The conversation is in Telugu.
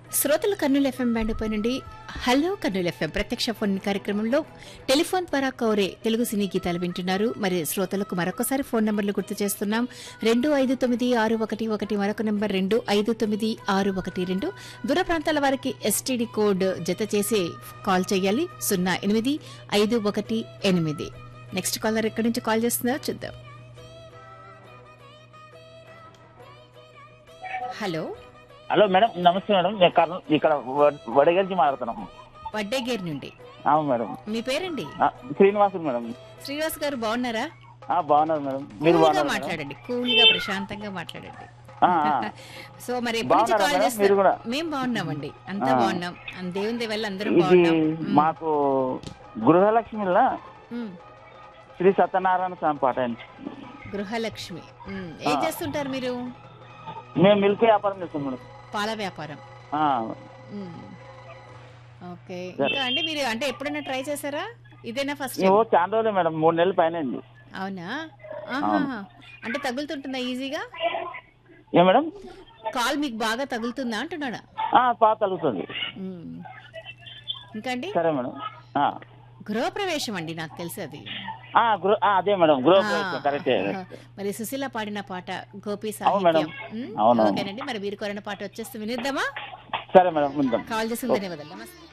శ్రోతల కర్నూలు ఎఫ్ఎం బ్యాండ్ పై నుండి హలో కర్నూలు ఎఫ్ఎం ప్రత్యక్ష ఫోన్ కార్యక్రమంలో టెలిఫోన్ ద్వారా కోరే తెలుగు సినీ గీతాలు వింటున్నారు మరి శ్రోతలకు మరొకసారి ఫోన్ నంబర్లు గుర్తు చేస్తున్నాం రెండు ఐదు తొమ్మిది ఆరు ఒకటి ఒకటి మరొక నంబర్ రెండు ఐదు తొమ్మిది ఆరు ఒకటి రెండు దూర ప్రాంతాల వారికి ఎస్టీడీ కోడ్ జత చేసి కాల్ చేయాలి సున్నా ఎనిమిది ఐదు ఒకటి ఎనిమిది నెక్స్ట్ కాలర్ ఎక్కడి నుంచి కాల్ చేస్తున్నారో చూద్దాం హలో హలో మేడం నమస్తే మేడం నేను కర్నూలు ఇక్కడ వ- వడగలిచి మాట్లాడుతున్నాం వడ్డేగేర్ నుండి అవును మేడం మీ పేరండి ఆ, శ్రీనివాసులు మేడం శ్రీనివాస్ గారు బాగున్నారా ఆ, బాగున్నారు మేడం మీరు కూల్ గా బాగున్నారు మేడం? మాట్లాడండి కూల్ గా ప్రశాంతంగా మాట్లాడండి ఆ, ఆ. సో మరి ఎప్పటి నుంచి బాగున్నారా కాల్ మేడం? చేస్తారు మీరు కూడా? మేము బాగున్నామండి అంతా ఆ. బాగున్నాం అన్ దేవుని దేవల్ల అందరం ఇది బాగున్నాం మ్, మాకు గృహలక్ష్మిలా మ్. శ్రీ సత్యనారాయణ స్వామి పాట అండి గృహలక్ష్మి మ్, ఏం ఆ. చేస్తుంటారు మీరు మేము మిల్క్ వ్యాపారం చేస్తాం మేడం పాల వ్యాపారం ఆ, మ్. ఓకే సరే. ఇంకా అండి మీరు అంటే ఎప్పుడైనా ట్రై చేశారా ఇదేనా ఫస్ట్ మేము చాలా రోజులే మేడం మూడు నెలల పైన అయింది అవునా ఆహా అంటే తగులుతుంటుందా ఈజీగా ఏ మేడం కాల్ మీకు బాగా తగులుతుందా అంటున్నాడా ఆ, బాగా తగ్గుతుంది మ్. ఇంకా అండి సరే మేడం ఆ. గృహప్రవేశం అండి నాకు తెలిసి అది ఆ, గృహ ఆ, అదే మేడం గృహ ఆ, కరెక్టే ఆ, మరి సుశీల పాడిన పాట గోపి అవును మేడం. సాహిత్యం ఉమ్, అవును. ఓకేనండి మరి వీరు కోరిన పాట వచ్చేస్తే వినిద్దామా సరే మేడం ఉందాం కాల్ చేసిన ధన్యవాదాలు నమస్తే